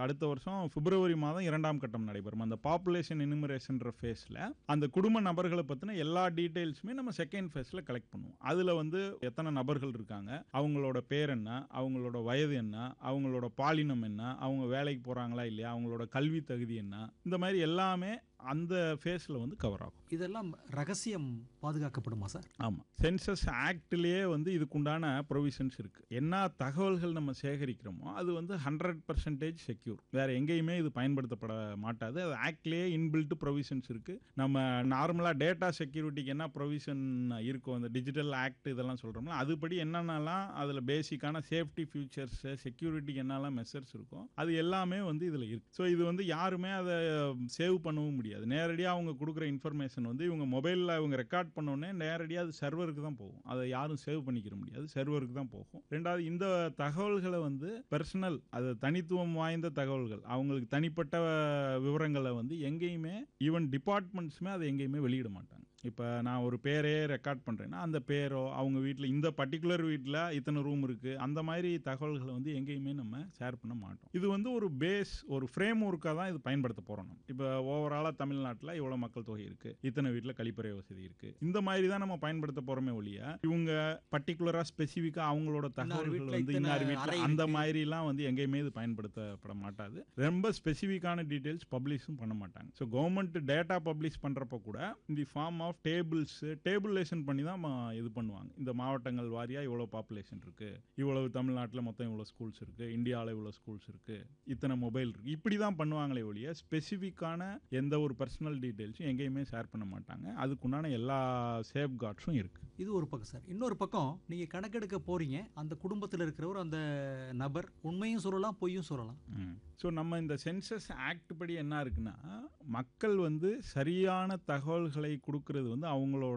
அடுத்த வருஷம் பிப்ரவரி மாதம் இரண்டாம் கட்டம் நடைபெறும் அந்த பாப்புலேஷன் எனுமரேஷன்ற ஃபேஸில் அந்த குடும்ப நபர்களை பற்றின எல்லா டீட்டெயில்ஸுமே நம்ம செகண்ட் ஃபேஸில் கலெக்ட் பண்ணுவோம் அதில் வந்து எத்தனை நபர்கள் இருக்காங்க அவங்களோட பேர் என்ன அவங்களோட வயது என்ன அவங்களோட பாலினம் என்ன அவங்க வேலைக்கு போகிறாங்களா இல்லையா அவங்களோட கல்வி தகுதி என்ன இந்த மாதிரி எல்லாமே அந்த ஃபேஸில் வந்து கவர் ஆகும் இதெல்லாம் ரகசியம் பாதுகாக்கப்படுமா சார் ஆமாம் சென்சஸ் ஆக்ட்லேயே வந்து இதுக்குண்டான ப்ரொவிஷன்ஸ் இருக்குது என்ன தகவல்கள் நம்ம சேகரிக்கிறோமோ அது வந்து ஹண்ட்ரட் பர்சன்டேஜ் செக்யூர் வேற எங்கேயுமே இது பயன்படுத்தப்பட மாட்டாது அது ஆக்ட்லேயே இன்பில்ட் ப்ரொவிஷன்ஸ் இருக்குது நம்ம நார்மலாக டேட்டா செக்யூரிட்டிக்கு என்ன ப்ரொவிஷன் இருக்கும் அந்த டிஜிட்டல் ஆக்ட் இதெல்லாம் சொல்கிறோம்ல அதுபடி என்னென்னலாம் அதில் பேசிக்கான சேஃப்டி ஃபியூச்சர்ஸ் செக்யூரிட்டிக்கு என்னெல்லாம் மெஷர்ஸ் இருக்கும் அது எல்லாமே வந்து இதில் இருக்குது ஸோ இது வந்து யாருமே அதை சேவ் பண்ணவும் முடியாது நேரடியாக அவங்க கொடுக்குற இன்ஃபர்மேஷன் வந்து இவங்க மொபைலில் இவங்க ரெக்கார்ட் பண்ணோடனே நேரடியாக அது சர்வருக்கு தான் போகும் அதை யாரும் சேவ் பண்ணிக்கிற முடியாது சர்வருக்கு தான் போகும் ரெண்டாவது இந்த தகவல்களை வந்து பர்சனல் அது தனித்துவம் வாய்ந்த தகவல்கள் அவங்களுக்கு தனிப்பட்ட விவரங்களை வந்து எங்கேயுமே ஈவன் டிபார்ட்மெண்ட்ஸுமே அதை எங்கேயுமே வெளியிட மாட்டாங்க இப்போ நான் ஒரு பேரே ரெக்கார்ட் பண்ணுறேன்னா அந்த பேரோ அவங்க வீட்டில் இந்த பர்டிகுலர் வீட்டில் இத்தனை ரூம் இருக்குது அந்த மாதிரி தகவல்களை வந்து எங்கேயுமே நம்ம ஷேர் பண்ண மாட்டோம் இது வந்து ஒரு பேஸ் ஒரு ஃப்ரேம் ஒர்க்காக தான் இது பயன்படுத்த போகிறோம் நம்ம இப்போ ஓவராலாக தமிழ்நாட்டில் இவ்வளோ மக்கள் தொகை இருக்குது இத்தனை வீட்டில் கழிப்பறை வசதி இருக்குது இந்த மாதிரி தான் நம்ம பயன்படுத்த போகிறோமே ஒழிய இவங்க பர்டிகுலராக ஸ்பெசிஃபிக்காக அவங்களோட தகவல்கள் வீட்ல வந்து இத்தனை இன்னார் அறை வீட்டில் அந்த இருக்கு. மாதிரிலாம் வந்து எங்கேயுமே இது பயன்படுத்தப்பட மாட்டாது ரொம்ப ஸ்பெசிஃபிக்கான டீட்டெயில்ஸ் பப்ளிஷும் பண்ண மாட்டாங்க ஸோ கவர்மெண்ட் டேட்டா பப்ளிஷ் பண்ணுறப்ப கூட இந்த ஃபார்ம் ஆஃப் டேபிள்ஸ் டேபிளேஷன் பண்ணி தான் ம- இது பண்ணுவாங்க இந்த மாவட்டங்கள் வாரியாக இவ்வளோ பாப்புலேஷன் இருக்குது இவ்வளவு தமிழ்நாட்டில் மொத்தம் இவ்வளோ ஸ்கூல்ஸ் இருக்குது இந்தியாவில் இவ்வளோ ஸ்கூல்ஸ் இருக்குது இத்தனை மொபைல் இருக்குது இப்படி தான் பண்ணுவாங்களே ஒழிய ஸ்பெசிஃபிக்கான எந்த ஒரு பர்சனல் டீட்டெயில்ஸும் எங்கேயுமே ஷேர் பண்ண மாட்டாங்க அதுக்குண்டான எல்லா சேஃப் கார்ட்ஸும் இருக்குது இது ஒரு பக்கம் சார் இன்னொரு பக்கம் நீங்க கணக்கெடுக்க போறீங்க அந்த குடும்பத்தில் இருக்கிறவர் அந்த நபர் உண்மையும் சொல்லலாம் பொய்யும் சொல்லலாம் ஸோ நம்ம இந்த சென்சஸ் ஆக்ட் படி என்ன இருக்குன்னா மக்கள் வந்து சரியான தகவல்களை கொடுக்கறது வந்து அவங்களோட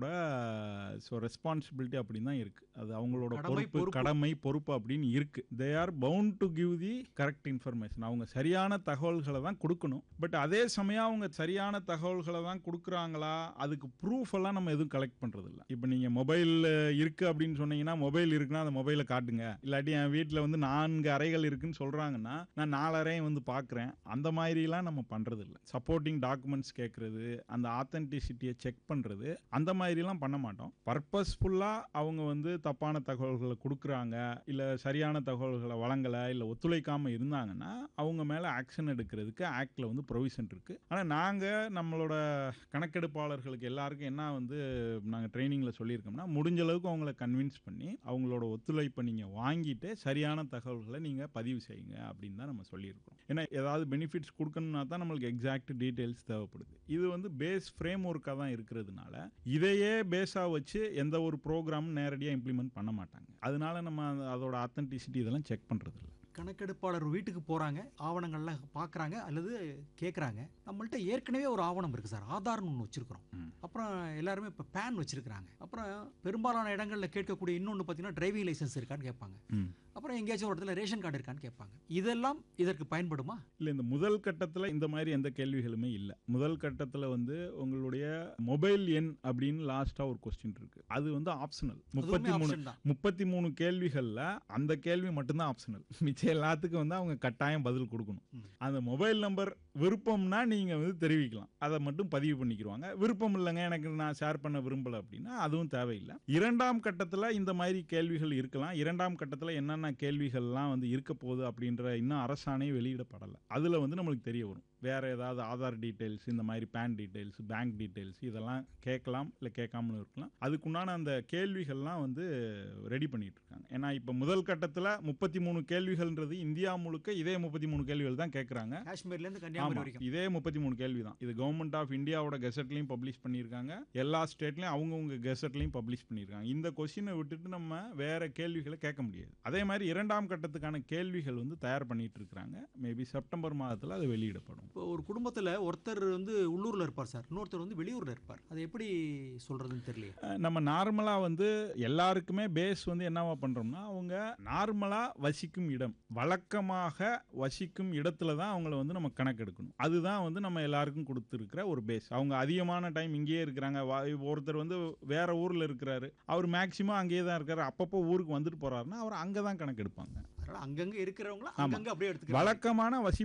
ஸோ ரெஸ்பான்சிபிலிட்டி அப்படின்னு தான் இருக்கு அது அவங்களோட கடமை, பொறுப்பு பொறுப்பு. கடமை பொறுப்பு அப்படின்னு இருக்கு they are bound to give the correct information அவங்க சரியான தகவல்களை தான் கொடுக்கணும் பட் அதே சமயம் அவங்க சரியான தகவல்களை தான் கொடுக்குறாங்களா அதுக்கு ப்ரூஃப் எல்லாம் நம்ம எதுவும் கலெக்ட் பண்றது இல்ல இப்போ நீங்க மொபைல் இருக்கு அப்படின்னு சொன்னீங்கன்னா மொபைல் இருக்குன்னா அந்த மொபைலை காட்டுங்க இல்லாட்டி என் வீட்டில் வந்து நான்கு அறைகள் இருக்குன்னு சொல்றாங்கன்னா நான் நாலு அறையும் வந்து பார்க்குறேன் அந்த மாதிரிலாம் நம்ம பண்றது இல்ல சப்போர்ட்டிங் டாக்குமெண்ட்ஸ் கேட்கறது அந்த ஆத்தென்டிசிட்டியை செக் பண்றது அந்த மாதிரிலாம் பண்ண மாட்டோம் பர்பஸ்ஃபுல்லாக அவங்க வந்து தப்பான தகவல்களை கொடுக்குறாங்க இல்லை சரியான தகவல்களை வழங்கலை இல்லை ஒத்துழைக்காமல் இருந்தாங்கன்னா அவங்க மேலே ஆக்ஷன் எடுக்கிறதுக்கு ஆக்டில் வந்து ப்ரொவிஷன் இருக்குது ஆனால் நாங்கள் நம்மளோட கணக்கெடுப்பாளர்களுக்கு எல்லாருக்கும் என்ன வந்து நாங்கள் ட்ரைனிங்கில் சொல்லியிருக்கோம்னா முடிஞ்ச அளவுக்கு அவங்கள கன்வின்ஸ் பண்ணி அவங்களோட ஒத்துழைப்பை நீங்கள் வாங்கிட்டு சரியான தகவல்களை நீங்கள் பதிவு செய்யுங்க அப்படின்னு தான் நம்ம சொல்லியிருக்கோம் ஏன்னா ஏதாவது பெனிஃபிட்ஸ் கொடுக்கணும்னா தான் நம்மளுக்கு எக்ஸாக்ட் டீட்டெயில்ஸ் தேவைப்படுது இது வந்து பேஸ் ஃப்ரேம் ஒர்க்காக தான் இருக்கிறதுனால இதையே பேஸாக வச்சு எந்த ஒரு ப்ரோக்ராமும் நேரடியாக இம்ப்ளிமெண்ட் பண்ண மாட்டாங்க அதனால நம்ம அந்த- அதோட அத்தன்டிசிட்டி இதெல்லாம் செக் பண்ணுறது இல்லை கணக்கெடுப்பாளர் வீட்டுக்கு போறாங்க ஆவணங்கள்லாம் பார்க்குறாங்க அல்லது கேட்குறாங்க நம்மள்ட்ட ஏற்கனவே ஒரு ஆவணம் இருக்கு சார் ஆதார்னு ஒன்று வச்சிருக்கிறோம் ம். அப்புறம் எல்லாருமே இப்போ பேன் வச்சிருக்கிறாங்க அப்புறம் பெரும்பாலான இடங்களில் கேட்கக்கூடிய இன்னொன்று பார்த்தீங்கன்னா டிரைவிங் லைசன்ஸ் இருக்கான்னு கேட்பாங்க ம் அப்புறம் எங்கேயாச்சும் ஒரு இடத்துல ரேஷன் கார்டு இருக்கான்னு கேட்பாங்க இதெல்லாம் இதற்கு பயன்படுமா இல்லை இந்த முதல் கட்டத்தில் இந்த மாதிரி எந்த கேள்விகளுமே இல்லை முதல் கட்டத்தில் வந்து உங்களுடைய மொபைல் எண் அப்படின்னு லாஸ்ட்டாக ஒரு கொஸ்டின் இருக்கு அது வந்து ஆப்ஷனல் முப்பத்தி மூணு option தான். முப்பத்தி மூணு கேள்விகளில் அந்த கேள்வி மட்டும்தான் ஆப்ஷனல் மிச்சம் எல்லாத்துக்கும் வந்து அவங்க கட்டாயம் பதில் கொடுக்கணும் அந்த மொபைல் நம்பர் விருப்பம்னா நீங்கள் வந்து தெரிவிக்கலாம் அதை மட்டும் பதிவு பண்ணிக்கிருவாங்க விருப்பம் இல்லைங்க எனக்கு நான் ஷேர் பண்ண விரும்பலை அப்படின்னா அதுவும் தேவையில்லை இரண்டாம் கட்டத்தில் இந்த மாதிரி கேள்விகள் இருக்கலாம் இரண்டாம் கட்டத்தில் என்னென்ன கேள்விகள்லாம் வந்து இருக்க போகுது அப்படின்ற இன்னும் அரசாணை வெளியிடப்படலை அதில் வந்து நம்மளுக்கு தெரிய வரும் வேற ஏதாவது ஆதார் டீட்டெயில்ஸ் இந்த மாதிரி பேன் டீட்டெயில்ஸ் பேங்க் டீட்டெயில்ஸ் இதெல்லாம் கேட்கலாம் இல்லை கேட்காமலும் இருக்கலாம் அதுக்குண்டான அந்த கேள்விகள்லாம் வந்து ரெடி பண்ணிட்டு இருக்காங்க ஏன்னா இப்போ முதல் கட்டத்தில் முப்பத்தி மூணு கேள்விகள்ன்றது இந்தியா முழுக்க இதே முப்பத்தி மூணு கேள்விகள் தான் கேட்குறாங்க காஷ்மீர்லேருந்து கன்னியாகுமரி ஆமா வரைக்கும் இதே முப்பத்தி மூணு கேள்வி தான் இது கவர்மெண்ட் ஆஃப் இந்தியாவோட கெசட்லையும் பப்ளிஷ் பண்ணியிருக்காங்க எல்லா ஸ்டேட்லையும் அவங்கவுங்க கெசட்லையும் பப்ளிஷ் பண்ணியிருக்காங்க இந்த கொஸ்டினை விட்டுட்டு நம்ம வேற கேள்விகளை கேட்க முடியாது அதே மாதிரி இரண்டாம் கட்டத்துக்கான கேள்விகள் வந்து தயார் பண்ணிட்டு இருக்காங்க மேபி செப்டம்பர் மாதத்தில் அது வெளியிடப்படும் இப்போ ஒரு குடும்பத்தில் ஒருத்தர் வந்து உள்ளூரில் இருப்பார் சார் இன்னொருத்தர் வந்து வெளியூரில் இருப்பார் அதை எப்படி சொல்கிறதுன்னு தெரியலையே அஹ் நம்ம நார்மலாக வந்து எல்லாருக்குமே பேஸ் வந்து என்னவா பண்ணுறோம்னா அவங்க நார்மலாக வசிக்கும் இடம் வழக்கமாக வசிக்கும் இடத்துல தான் அவங்கள வந்து நம்ம கணக்கெடுக்கணும் அதுதான் வந்து நம்ம எல்லாருக்கும் கொடுத்துருக்கிற ஒரு பேஸ் அவங்க அதிகமான டைம் இங்கேயே இருக்கிறாங்க வா- ஒருத்தர் வந்து வேற ஊரில் இருக்கிறாரு அவர் மேக்சிமம் அங்கேயே தான் இருக்காரு அப்பப்போ ஊருக்கு வந்துட்டு போறாருன்னா அவர் அங்கே தான் கணக்கெடுப்பாங்க அதனால் அங்கங்கே இருக்கிறவங்கள ஆமா. அங்கங்கே அப்படியே எடுத்துக்கலாம் வழக்கமான வசி